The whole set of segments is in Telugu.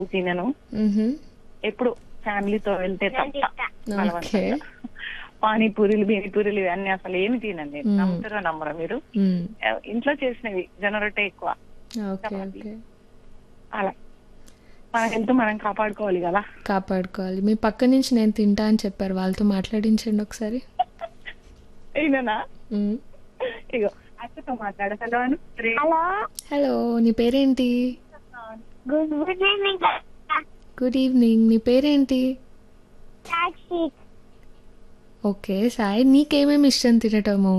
తినను మ్హూ. ఎప్పుడు ఫ్యామిలీతో వెళ్తే తప్ప ఓకే బలవంతంగా. పానీపూరీలు బీనీపూరీలు ఇవన్నీ అసలు ఏమి తినండి మ్మ్. నమ్ముతారో నమ్మరా మీరు మ్. ఆ, ఇంట్లో చేసినవి జొన్నరొట్టె ఎక్కువ ఓకే ఓకే అలా మన హెల్త్ మనం కాపాడుకోవాలి కదా కాపాడుకోవాలి మీ పక్క నుంచి నేను తింటా అని చెప్పారు వాళ్ళతో మాట్లాడించండి ఒకసారి అయినా మ్. ఇగో అక్కతో మాట్లాడ హలో అను రే. హలో హలో నీ పేరేంటి గుడ్ ఈవినింగ్ గుడ్ ఈవినింగ్ నీ పేరేంటి సాక్షి ఓకే సాయి నీకేమేమి ఇష్టం తినటము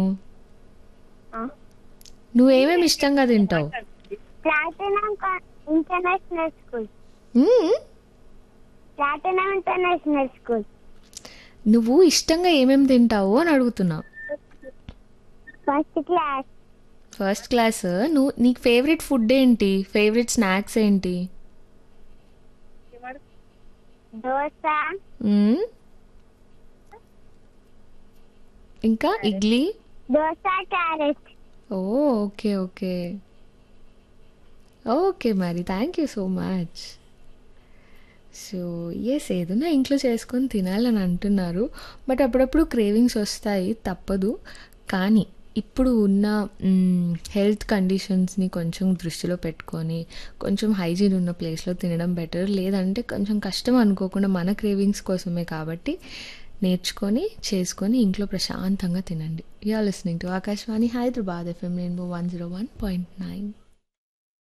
నువ్వేమేమి ఇష్టంగా తింటావు ప్లాటినం ఇంటర్నేషనల్ స్కూల్ మ్మ్. ప్లాటినం ఇంటర్నేషనల్ స్కూల్ నువ్వు ఇష్టంగా ఏమేమి తింటావు అని అడుగుతున్నా ఫస్ట్ క్లాస్ ఫస్ట్ క్లాస్ నువ్వు నీకు ఫేవరెట్ ఫుడ్ ఏంటి ఫేవరెట్ స్నాక్స్ ఏంటి దోశ మ్మ్. ఇంకా idli dosa carrot oh okay okay okay మరి thank you so much so ఎస్ ఏదైనా ఇంట్లో చేసుకొని తినాలని అంటున్నారు బట్ అప్పుడప్పుడు క్రేవింగ్స్ వస్తాయి తప్పదు కానీ ఇప్పుడు ఉన్న హెల్త్ కండిషన్స్ని కొంచెం దృష్టిలో పెట్టుకొని కొంచెం హైజీన్ ఉన్న ప్లేస్లో తినడం బెటర్ లేదంటే కొంచెం కష్టం అనుకోకుండా మన క్రేవింగ్స్ కోసమే కాబట్టి నేర్చుకొని చేసుకొని ఇంట్లో ప్రశాంతంగా తినండి you are listening to Akashvani Hyderabad FM Rainbow one zero one point nine